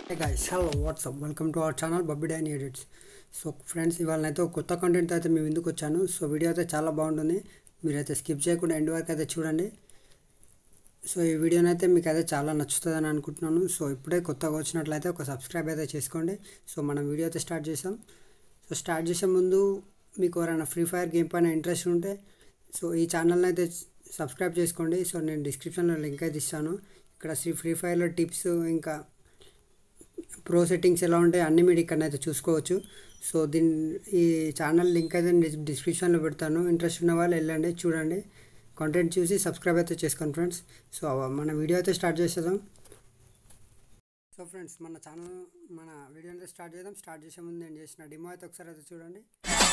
hey guys hello what's up welcome to our channel Bubby Danny edits so friends ఇవాళ అయితే ఒక కొత్త content అయితే మేము ఎందుకు వచ్చాను సో వీడియో అయితే చాలా బాగుంటుంది మీరైతే స్కిప్ చేయకుండా ఎండ్ వరకు అయితే చూడండి సో ఈ వీడియోని అయితే మీకు అయితే చాలా నచ్చుతుందని అనుకుంటున్నాను సో ఇప్పుడే కొత్తగా వచ్చినట్లయితే ఒక సబ్స్క్రైబ్ అయితే చేసుకోండి సో మనం వీడియో అయితే స్టార్ట్ చేసాం సో స్టార్ట్ చేసే ముందు మీకు ఎవరైనా ఫ్రీ ఫైర్ గేమ్ పైన ఇంట్రెస్ట్ ఉంటే సో ఈ ఛానల్ని అయితే సబ్స్క్రైబ్ చేసుకోండి సో నేను డిస్క్రిప్షన్లో లింక్ అయితే ఇస్తాను ఇక్కడ శ్రీ ఫ్రీ ఫైర్లో టిప్స్ ఇంకా ప్రో సెట్టింగ్స్ ఎలా ఉంటాయి అన్నీ మీరు ఇక్కడ అయితే చూసుకోవచ్చు సో దీని ఈ ఛానల్ లింక్ అయితే నేను డిస్క్రిప్షన్లో పెడతాను ఇంట్రెస్ట్ ఉన్న వాళ్ళు వెళ్ళండి చూడండి కంటెంట్ చూసి సబ్స్క్రైబ్ అయితే చేసుకోండి ఫ్రెండ్స్ సో మన వీడియో అయితే స్టార్ట్ చేసేద్దాం సో ఫ్రెండ్స్ మన ఛానల్ మన వీడియో అయితే స్టార్ట్ చేద్దాం స్టార్ట్ చేసే ముందు నేను చేసిన డిమో అయితే ఒకసారి అయితే చూడండి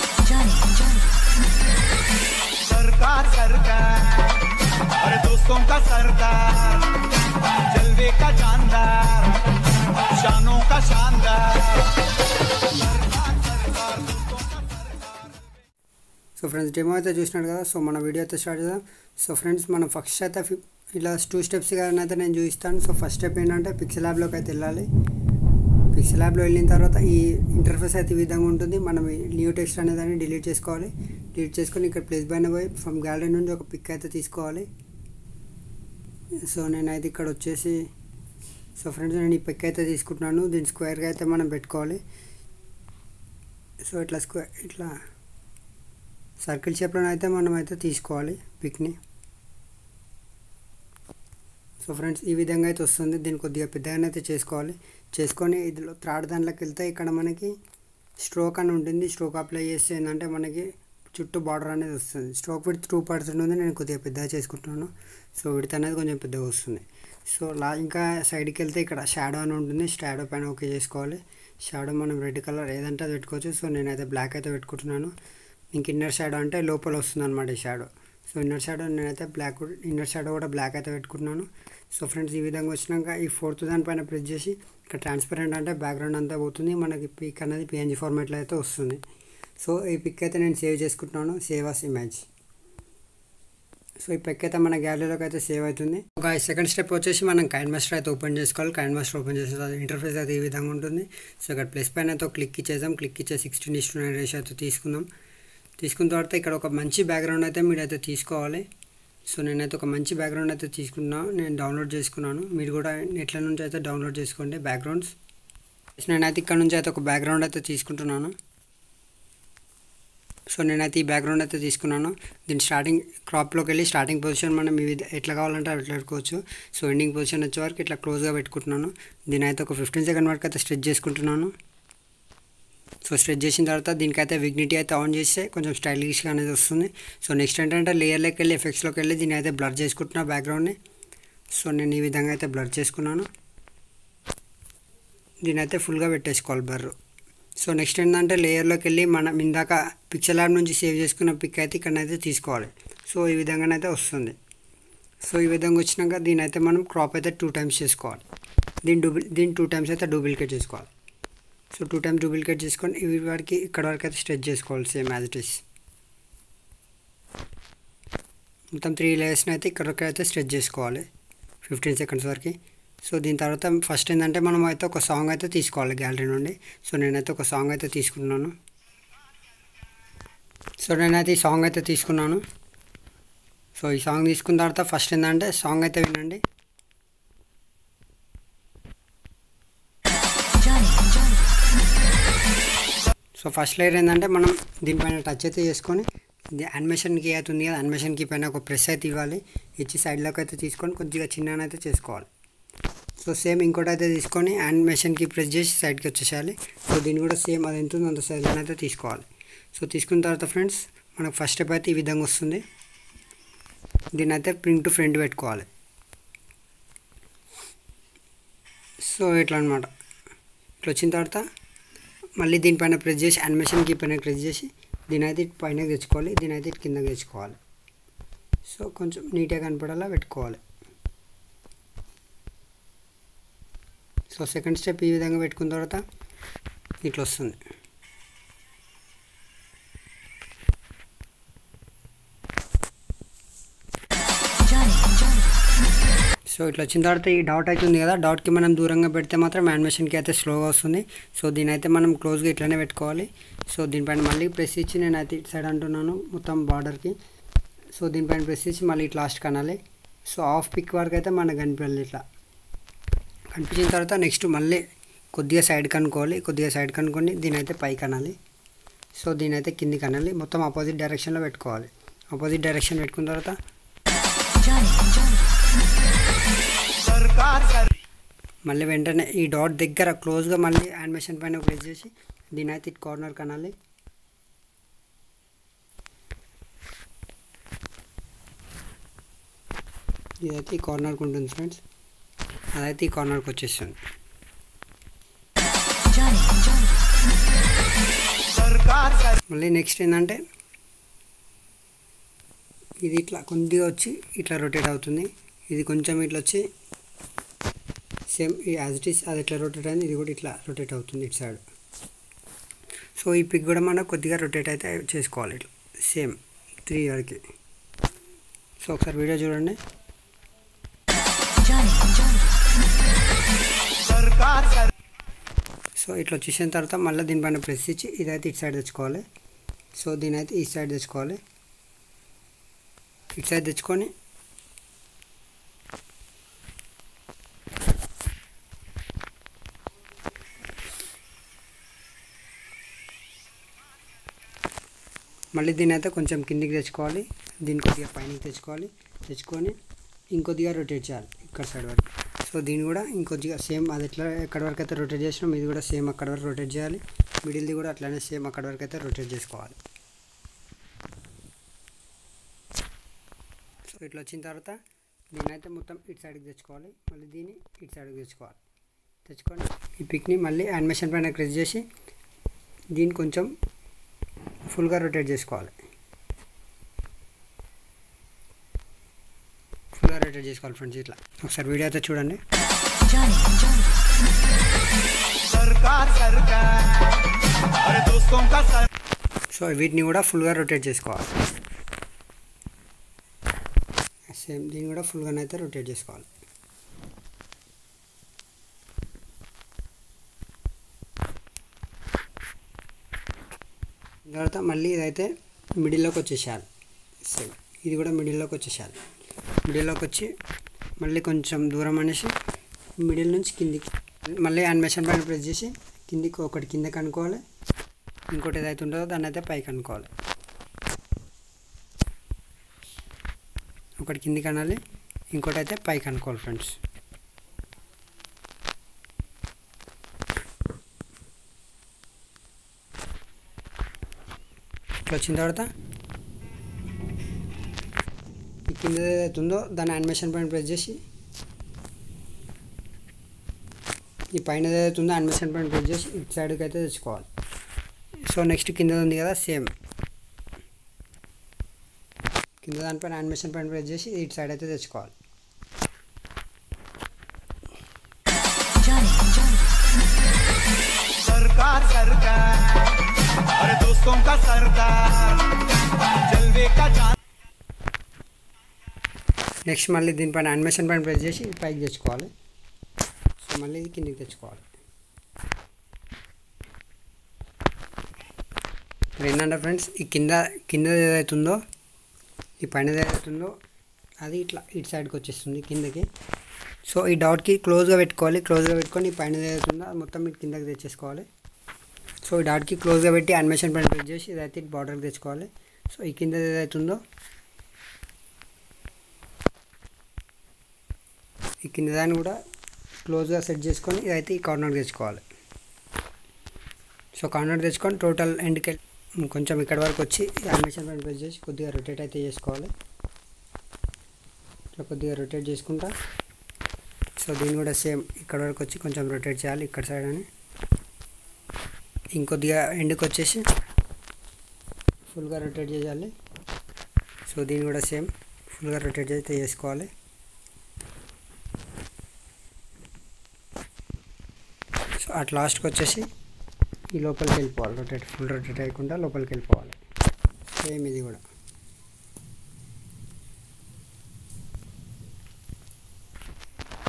सरकार सरकार अरे दोस्तों का सरदार जलवे का जानदार शानों का शानदार సో ఫ్రెండ్స్ డెమో అయితే చూసినాడు కదా సో మన వీడియో అయితే స్టార్ట్ చేద్దాం సో ఫ్రెండ్స్ మనం ఫస్ట్ అయితే ఫి- ఇలా టూ స్టెప్స్ కానీ అయితే నేను చూపిస్తాను సో ఫస్ట్ స్టెప్ ఏంటంటే పిక్సెల్ ల్యాబ్లోకి అయితే వెళ్ళాలి పిక్సెల్ ల్యాబ్లో వెళ్ళిన తర్వాత ఈ ఇంటర్ఫేస్ అయితే ఈ విధంగా ఉంటుంది మనం ఈ న్యూ టెక్స్ట్ అనే దాన్ని డిలీట్ చేసుకోవాలి డిలీట్ చేసుకొని ఇక్కడ ప్లేస్ పైన పోయి ఫ్రమ్ గ్యాలరీ నుండి ఒక పిక్ అయితే తీసుకోవాలి సో నేనైతే ఇక్కడ వచ్చేసి సో ఫ్రెండ్స్ నేను ఈ పిక్ అయితే తీసుకుంటున్నాను దీని స్క్వేర్గా అయితే మనం పెట్టుకోవాలి సో ఇట్లా స్క్వేర్ ఇట్లా సర్కిల్ షేప్లో అయితే మనం అయితే తీసుకోవాలి పిక్ని సో ఫ్రెండ్స్ ఈ విధంగా అయితే వస్తుంది దీన్ని కొద్దిగా పెద్దగానే అయితే చేసుకోవాలి చేసుకొని ఇదిలో త్రాడ్ దాంట్లోకి వెళ్తే ఇక్కడ మనకి స్ట్రోక్ అని ఉంటుంది స్ట్రోక్ అప్లై చేస్తే ఏంటంటే మనకి చుట్టూ బార్డర్ అనేది వస్తుంది స్ట్రోక్ విత్ టూ పర్సెంట్ ఉంది నేను కొద్దిగా పెద్దగా చేసుకుంటున్నాను సో విడత అనేది కొంచెం పెద్దగా వస్తుంది సో లా ఇంకా సైడ్కి వెళ్తే ఇక్కడ షాడో అని ఉంటుంది షాడో పైన ఓకే చేసుకోవాలి షాడో మనం రెడ్ కలర్ ఏదంటే అది పెట్టుకోవచ్చు సో నేనైతే బ్లాక్ అయితే పెట్టుకుంటున్నాను ఇంక ఇన్నర్ షాడో అంటే లోపల వస్తుంది అనమాట ఈ షాడో సో ఇన్నర్ షాడో నేనైతే బ్లాక్ ఇన్నర్ షాడో కూడా బ్లాక్ అయితే పెట్టుకుంటున్నాను సో ఫ్రెండ్స్ ఈ విధంగా వచ్చినాక ఈ ఫోర్త్ దానిపైన ప్రెస్ చేసి ఇక్కడ ట్రాన్స్పరెంట్ అంటే బ్యాక్గ్రౌండ్ అంతా పోతుంది మనకి పిక్ అనేది పిఎన్జీ ఫార్మాట్లో అయితే వస్తుంది సో ఈ పిక్ అయితే నేను సేవ్ చేసుకుంటున్నాను సేవ్ అస్ ఇమేజ్ సో ఈ పిక్ అయితే మన గ్యాలరీలోకి అయితే సేవ్ అవుతుంది ఒక సెకండ్ స్టెప్ వచ్చేసి మనం కైన్ మాస్టర్ అయితే ఓపెన్ చేసుకోవాలి కైన్ మాస్టర్ ఓపెన్ చేసిన తర్వాత ఇంటర్ఫేస్ అయితే ఈ విధంగా ఉంటుంది సో ఇక్కడ ప్లస్ పైన అయితే క్లిక్ ఇచ్చేద్దాం క్లిక్ ఇచ్చే సిక్స్టీన్ ఇస్టు నైన్ రేషియో అయితే తీసుకుందాం తీసుకున్న తర్వాత ఇక్కడ ఒక మంచి బ్యాక్గ్రౌండ్ అయితే మీరైతే తీసుకోవాలి సో నేనైతే ఒక మంచి బ్యాక్గ్రౌండ్ అయితే తీసుకున్నా నేను డౌన్లోడ్ చేసుకున్నాను మీరు కూడా నెట్ల నుంచి అయితే డౌన్లోడ్ చేసుకోండి బ్యాక్గ్రౌండ్స్ నేనైతే ఇక్కడ నుంచి అయితే ఒక బ్యాక్గ్రౌండ్ అయితే తీసుకుంటున్నాను సో నేనైతే ఈ బ్యాక్గ్రౌండ్ అయితే తీసుకున్నాను దీని స్టార్టింగ్ క్రాప్లోకి వెళ్ళి స్టార్టింగ్ పొజిషన్ మనం ఇవి ఎట్లా కావాలంటే అట్లా పెట్టుకోవచ్చు సో ఎండింగ్ పొజిషన్ వచ్చే వరకు ఇట్లా క్లోజ్గా పెట్టుకుంటున్నాను దీని అయితే ఒక ఫిఫ్టీన్ సెకండ్ వరకు అయితే స్ట్రెచ్ చేసుకుంటున్నాను సో స్ట్రెచ్ చేసిన తర్వాత దీనికైతే విగ్నిటీ అయితే ఆన్ చేస్తే కొంచెం స్టైలిష్గా అనేది వస్తుంది సో నెక్స్ట్ ఏంటంటే లేయర్లోకి వెళ్ళి ఎఫెక్ట్స్లోకి వెళ్ళి దీన్ని అయితే బ్లర్ చేసుకుంటున్నా బ్యాక్గ్రౌండ్ని సో నేను ఈ విధంగా అయితే బ్లర్ చేసుకున్నాను దీని అయితే ఫుల్గా పెట్టేసుకోవాలి బర్రు సో నెక్స్ట్ ఏంటంటే లేయర్లోకి వెళ్ళి మనం ఇందాక పిక్చర్ ల్యాబ్ నుంచి సేవ్ చేసుకున్న పిక్ అయితే ఇక్కడనైతే తీసుకోవాలి సో ఈ విధంగానైతే వస్తుంది సో ఈ విధంగా వచ్చినాక దీని అయితే మనం క్రాప్ అయితే టూ టైమ్స్ చేసుకోవాలి దీని డూబుల్ దీన్ని టూ టైమ్స్ అయితే డూప్లికేట్ చేసుకోవాలి సో టూ టైమ్స్ డూప్లికేట్ చేసుకొని ఇవి వరకు ఇక్కడ వరకు అయితే స్ట్రెచ్ చేసుకోవాలి సేమ్ యాజ్ ఇట్ ఈస్ మొత్తం త్రీ లేయర్స్ని అయితే ఇక్కడ వరకు అయితే స్ట్రెచ్ చేసుకోవాలి ఫిఫ్టీన్ సెకండ్స్ వరకు సో దీని తర్వాత ఫస్ట్ ఏంటంటే మనం అయితే ఒక సాంగ్ అయితే తీసుకోవాలి గ్యాలరీ నుండి సో నేనైతే ఒక సాంగ్ అయితే తీసుకున్నాను సో నేనైతే ఈ సాంగ్ అయితే తీసుకున్నాను సో ఈ సాంగ్ తీసుకున్న తర్వాత ఫస్ట్ ఏంటంటే సాంగ్ అయితే వినండి సో ఫస్ట్ లేయర్ ఏంటంటే మనం దీనిపైన టచ్ అయితే చేసుకొని ఇది యానిమేషన్ కీ అయితే ఉంది కదా యానిమేషన్ కీ పైన ఒక ప్రెస్ అయితే ఇవ్వాలి ఇచ్చి సైడ్లోకి అయితే తీసుకొని కొద్దిగా చిన్ననైతే చేసుకోవాలి సో సేమ్ ఇంకోటి అయితే తీసుకొని యానిమేషన్కి ప్రెస్ చేసి సైడ్కి వచ్చేసేయాలి సో దీన్ని కూడా సేమ్ అది ఎంత ఉందో అంత సైజ్లో అయితే తీసుకోవాలి సో తీసుకున్న తర్వాత ఫ్రెండ్స్ మనకు ఫస్ట్ స్టెప్ అయితే ఈ విధంగా వస్తుంది దీన్ని అయితే ప్రింట్ టు ఫ్రంట్ పెట్టుకోవాలి సో ఇట్లా అనమాట ఇట్లా వచ్చిన తర్వాత మళ్ళీ దీనిపైన ప్రెస్ చేసి యానిమేషన్కి పైన ప్రెస్ చేసి దీని అయితే ఇటు పైన తెచ్చుకోవాలి దీని అయితే ఇటు కిందకి తెచ్చుకోవాలి సో కొంచెం నీట్గా కనపడేలా పెట్టుకోవాలి సో సెకండ్ స్టెప్ ఈ విధంగా పెట్టుకున్న తర్వాత ఇట్లా వస్తుంది సో ఇట్లా వచ్చిన తర్వాత ఈ డాట్ అవుతుంది కదా డాట్కి మనం దూరంగా పెడితే మాత్రం యానిమేషన్కి అయితే స్లోగా వస్తుంది సో దీని అయితే మనం క్లోజ్గా ఇట్లనే పెట్టుకోవాలి సో దీనిపైన మళ్ళీ ప్రెస్ ఇచ్చి నేను అయితే ఇటు సైడ్ అంటున్నాను మొత్తం బార్డర్కి సో దీనిపైన ప్రెస్ ఇచ్చి మళ్ళీ ఇట్లా లాస్ట్ కనాలి సో హాఫ్ పిక్ వరకు అయితే మనకు కనిపించాలి ఇట్లా కనిపించిన తర్వాత నెక్స్ట్ మళ్ళీ కొద్దిగా సైడ్ కనుక్కోవాలి కొద్దిగా సైడ్ కనుక్కొని దీని అయితే పైకి అనాలి సో దీని అయితే కిందికి అనాలి మొత్తం ఆపోజిట్ డైరెక్షన్లో పెట్టుకోవాలి ఆపోజిట్ డైరెక్షన్ పెట్టుకున్న తర్వాత सरकार सर మళ్ళీ వెంటనే ఈ డాట్ దగ్గర క్లోజ్గా మళ్ళీ యానిమేషన్ పైన ప్రెస్ చేసి దీని అయితే ఇటు కార్నర్ కనాలి ఇదైతే ఈ కార్నర్కి ఉంటుంది ఫ్రెండ్స్ అదైతే ఈ కార్నర్కి వచ్చేస్తుంది सरकार सर మళ్ళీ నెక్స్ట్ ఏంటంటే ఇది ఇట్లా కొద్దిగా వచ్చి ఇట్లా రొటేట్ అవుతుంది ఇది కొంచెం ఇట్లా వచ్చి సేమ్ యాజ్ ఇట్ ఈస్ అది ఇట్లా రొటేట్ అయింది ఇది కూడా ఇట్లా రొటేట్ అవుతుంది ఇటు సైడ్ సో ఈ పిక్ కూడా మనం కొద్దిగా రొటేట్ అయితే చేసుకోవాలి ఇట్లా సేమ్ త్రీ వరకు సో ఒకసారి వీడియో చూడండి सरकार सर సో ఇట్లా వచ్చేసిన తర్వాత మళ్ళీ దీనిపైన ప్రెస్ ఇచ్చి ఇదైతే ఇటు సైడ్ తెచ్చుకోవాలి సో దీని అయితే ఈ సైడ్ తెచ్చుకోవాలి ఇటు సైడ్ తెచ్చుకొని మళ్ళీ దీని అయితే కొంచెం కిందికి తెచ్చుకోవాలి దీన్ని కొద్దిగా పైనకి తెచ్చుకోవాలి తెచ్చుకొని ఇంకొద్దిగా రొటేట్ చేయాలి ఇక్కడ సైడ్ వరకు సో దీన్ని కూడా ఇంకొద్దిగా సేమ్ అది ఎట్లా ఎక్కడి వరకు అయితే రొటేట్ చేసినాం ఇది కూడా సేమ్ అక్కడ వరకు రొటేట్ చేయాలి మిడిల్ది కూడా అట్లానే సేమ్ అక్కడ వరకు అయితే రొటేట్ చేసుకోవాలి సో ఇట్లా వచ్చిన తర్వాత దీన్ని అయితే మొత్తం ఇటు సైడ్కి తెచ్చుకోవాలి మళ్ళీ దీన్ని ఇటు సైడ్కి తెచ్చుకోవాలి తెచ్చుకొని ఈ పిక్ని మళ్ళీ యానిమేషన్ పైన క్రెస్ చేసి దీన్ని కొంచెం ఫుల్గా రొటేట్ చేసుకోవాలి ఫుల్గా రొటేట్ చేసుకోవాలి ఫ్రెండ్స్ ఇట్లా ఒకసారి వీడియో అయితే చూడండి सरकार सरकार अरे दोस्तों का सर సో వీటిని కూడా ఫుల్గా రొటేట్ చేసుకోవాలి సేమ్ దీన్ని కూడా ఫుల్గానైతే రొటేట్ చేసుకోవాలి తర్వాత మళ్ళీ ఇదైతే మిడిల్లోకి వచ్చేసేయాలి సేమ్ ఇది కూడా మిడిల్లోకి వచ్చేసేయాలి మిడిల్లోకి వచ్చి మళ్ళీ కొంచెం దూరం అనేసి మిడిల్ నుంచి కిందికి మళ్ళీ యానిమేషన్ పైన ప్రెస్ చేసి కిందికి ఒకటి కిందకి అనుకోవాలి ఇంకోటి ఏదైతే ఉంటుందో దాన్ని అయితే పైకి అనుకోవాలి ఒకటి కిందికి అనాలి ఇంకోటి అయితే పైకి అనుకోవాలి ఫ్రెండ్స్ ఇట్లా వచ్చిన తర్వాత ఈ కింద ఏదైతే ఉందో దాని యానిమేషన్ పైన ప్రెస్ చేసి ఈ పైన ఏదైతే ఉందో యానిమేషన్ పైన ప్రెస్ చేసి ఇటు సైడ్కి అయితే తెచ్చుకోవాలి సో నెక్స్ట్ కింద ఉంది కదా సేమ్ కింద దానిపైన యానిమేషన్ పైన ప్రెస్ చేసి ఇటు సైడ్ అయితే తెచ్చుకోవాలి सरकार सरकार अरे दोस्तों का सरकार जलवे का जान నెక్స్ట్ మళ్ళీ దీనిపైన యానిమేషన్ పైన ప్రెస్ చేసి పైకి తెచ్చుకోవాలి సో మళ్ళీ ఇది కిందికి తెచ్చుకోవాలి ఇప్పుడు ఏంటంటే ఫ్రెండ్స్ ఈ కింద కింద ఏదైతే ఉందో ఈ పైన ఏదైతే ఉందో అది ఇట్లా ఇటు సైడ్కి వచ్చేస్తుంది కిందకి సో ఈ డాట్కి క్లోజ్గా పెట్టుకోవాలి క్లోజ్గా పెట్టుకొని ఈ పైన ఏదైతే ఉందో అది మొత్తం ఇటు కిందకి తెచ్చేసుకోవాలి సో ఈ డాట్కి క్లోజ్గా పెట్టి యానిమేషన్ పైన ప్రెస్ చేసి ఇదైతే ఇటు బార్డర్కి తెచ్చుకోవాలి సో ఈ కింద ఏదైతే ఉందో ఈ కింద దాన్ని కూడా క్లోజ్గా సెట్ చేసుకొని ఇదైతే ఈ కార్నర్ తెచ్చుకోవాలి సో కార్నర్ తెచ్చుకొని టోటల్ ఎండ్కి వెళ్ళి కొంచెం ఇక్కడ వరకు వచ్చి యానిమేషన్ పైన ప్రెస్ చేసి కొద్దిగా రొటేట్ అయితే చేసుకోవాలి ఇట్లా కొద్దిగా రొటేట్ చేసుకుంటా సో దీన్ని కూడా సేమ్ ఇక్కడ వరకు వచ్చి కొంచెం రొటేట్ చేయాలి ఇక్కడ సైడ్ అని ఇంకొద్దిగా ఎండ్కి వచ్చేసి ఫుల్గా రొటేట్ చేయాలి సో దీన్ని కూడా సేమ్ ఫుల్గా రొటేట్ అయితే చేసుకోవాలి సో అట్ లాస్ట్కి వచ్చేసి ఈ లోపలికి వెళ్ళిపోవాలి రొటేట్ ఫుల్ రొటేట్ అయ్యకుండా లోపలికి వెళ్ళిపోవాలి సేమ్ ఇది కూడా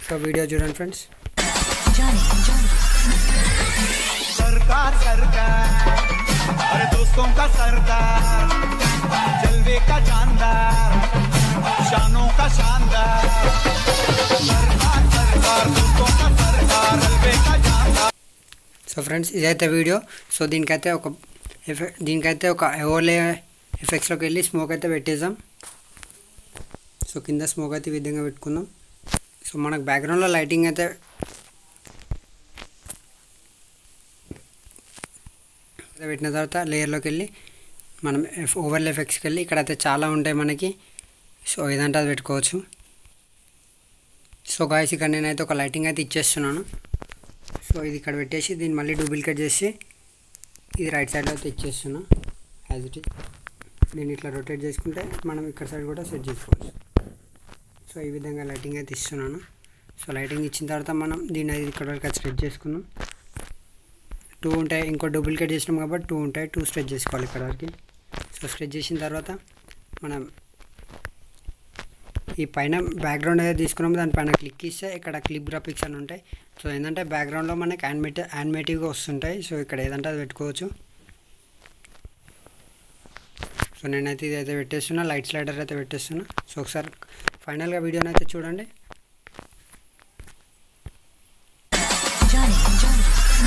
సో వీడియో చూడండి ఫ్రెండ్స్ Johnny, Johnny, सरकार सरकार अरे दोस्तों का सरकार जलवे का जानदार शानों का शानदार सरकार सरकार दोस्तों का सरकार जलवे का जानदार సో ఫ్రెండ్స్ ఇదైతే వీడియో సో దీనికైతే ఒక ఎఫెక్ట్ దీనికైతే ఒక ఓలే ఎఫెక్ట్స్లోకి వెళ్ళి స్మోక్ అయితే పెట్టేద్దాం సో కింద స్మోక్ అయితే ఈ విధంగా పెట్టుకుందాం సో మనకు బ్యాక్గ్రౌండ్లో లైటింగ్ అయితే పెట్టిన తర్వాత లేయర్లోకి వెళ్ళి మనం ఓవర్ ఎఫెక్ట్స్కి వెళ్ళి ఇక్కడైతే చాలా ఉంటాయి మనకి సో ఏదంటే అది పెట్టుకోవచ్చు సో గాయస్ ఇక్కడ నేనైతే ఒక లైటింగ్ అయితే ఇచ్చేస్తున్నాను సో ఇది ఇక్కడ పెట్టేసి దీన్ని మళ్ళీ డూప్లికేట్ చేసి ఇది రైట్ సైడ్లో అయితే ఇచ్చేస్తున్నా యాజ్ ఇట్ ఈస్ దీన్ని ఇట్లా రొటేట్ చేసుకుంటే మనం ఇక్కడ సైడ్ కూడా సెట్ చేసుకోవచ్చు సో ఈ విధంగా లైటింగ్ అయితే ఇస్తున్నాను సో లైటింగ్ ఇచ్చిన తర్వాత మనం దీన్ని అయితే ఇక్కడ వరకు స్ట్రెచ్ చేసుకున్నాం టూ ఉంటాయి ఇంకో డూప్లికేట్ చేసినాం కాబట్టి టూ ఉంటాయి టూ స్ట్రెచ్ చేసుకోవాలి ఇక్కడ వరకు సో స్ట్రెచ్ చేసిన తర్వాత మనం ఈ పైన బ్యాక్గ్రౌండ్ ఏదైతే తీసుకున్నామో దానిపైన క్లిక్ ఇస్తే ఇక్కడ క్లిప్ గ్రాఫిక్స్ అని ఉంటాయి సో ఏంటంటే బ్యాక్గ్రౌండ్లో మనకి యానిమేట్ యానిమేటివ్గా వస్తుంటాయి సో ఇక్కడ ఏదంటే అది పెట్టుకోవచ్చు సో నేనైతే ఇది అయితే పెట్టేస్తున్నా లైట్ స్లైడర్ అయితే పెట్టేస్తున్నా సో ఒకసారి ఫైనల్గా వీడియోని అయితే చూడండి Johnny, Johnny,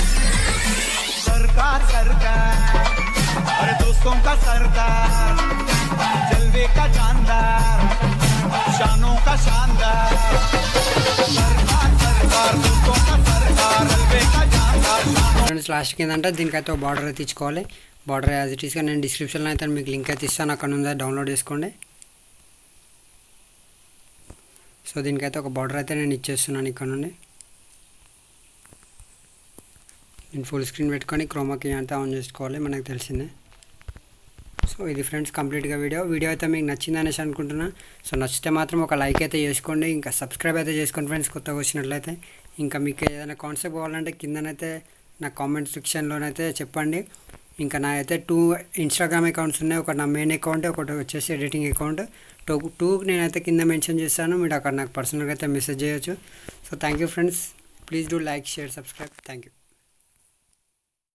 सरकार सरकार अरे दोस्तों का सरकार जलवे का जानदार शानों का शानदार सरकार सरकार दोस्तों का सरकार जलवे का जानदार शानों ఫ్రెండ్స్ లాస్ట్కి ఏంటంటే దీనికైతే ఒక బార్డర్ అయితే ఇచ్చుకోవాలి బార్డర్ యాజ్ ఇట్ ఈస్గా నేను డిస్క్రిప్షన్లో అయితే మీకు లింక్ అయితే ఇస్తాను అక్కడ ఉందా డౌన్లోడ్ చేసుకోండి సో దీనికైతే ఒక బార్డర్ అయితే నేను ఇచ్చేస్తున్నాను ఇక్కడ నుండి నేను ఫుల్ స్క్రీన్ పెట్టుకొని క్రోమాకి అంతా ఆన్ చేసుకోవాలి మనకు తెలిసిందే సో ఇది ఫ్రెండ్స్ కంప్లీట్గా వీడియో వీడియో అయితే మీకు నచ్చింది అనేసి అనుకుంటున్నా సో నచ్చితే మాత్రం ఒక లైక్ అయితే చేసుకోండి ఇంకా సబ్స్క్రైబ్ అయితే చేసుకోండి ఫ్రెండ్స్ కొత్తగా వచ్చినట్లయితే ఇంకా మీకు ఏదైనా కాన్సెప్ట్ కావాలంటే కిందనైతే నా కామెంట్ సెక్షన్లోనైతే చెప్పండి ఇంకా నా అయితే టూ ఇన్స్టాగ్రామ్ అకౌంట్స్ ఉన్నాయి ఒకటి నా మెయిన్ అకౌంట్ ఒకటి వచ్చేసి ఎడిటింగ్ అకౌంట్ టూ టూ నేనైతే కింద మెన్షన్ చేస్తాను మీరు అక్కడ నాకు పర్సనల్గా అయితే మెసేజ్ చేయొచ్చు so thank you friends please do like share subscribe thank you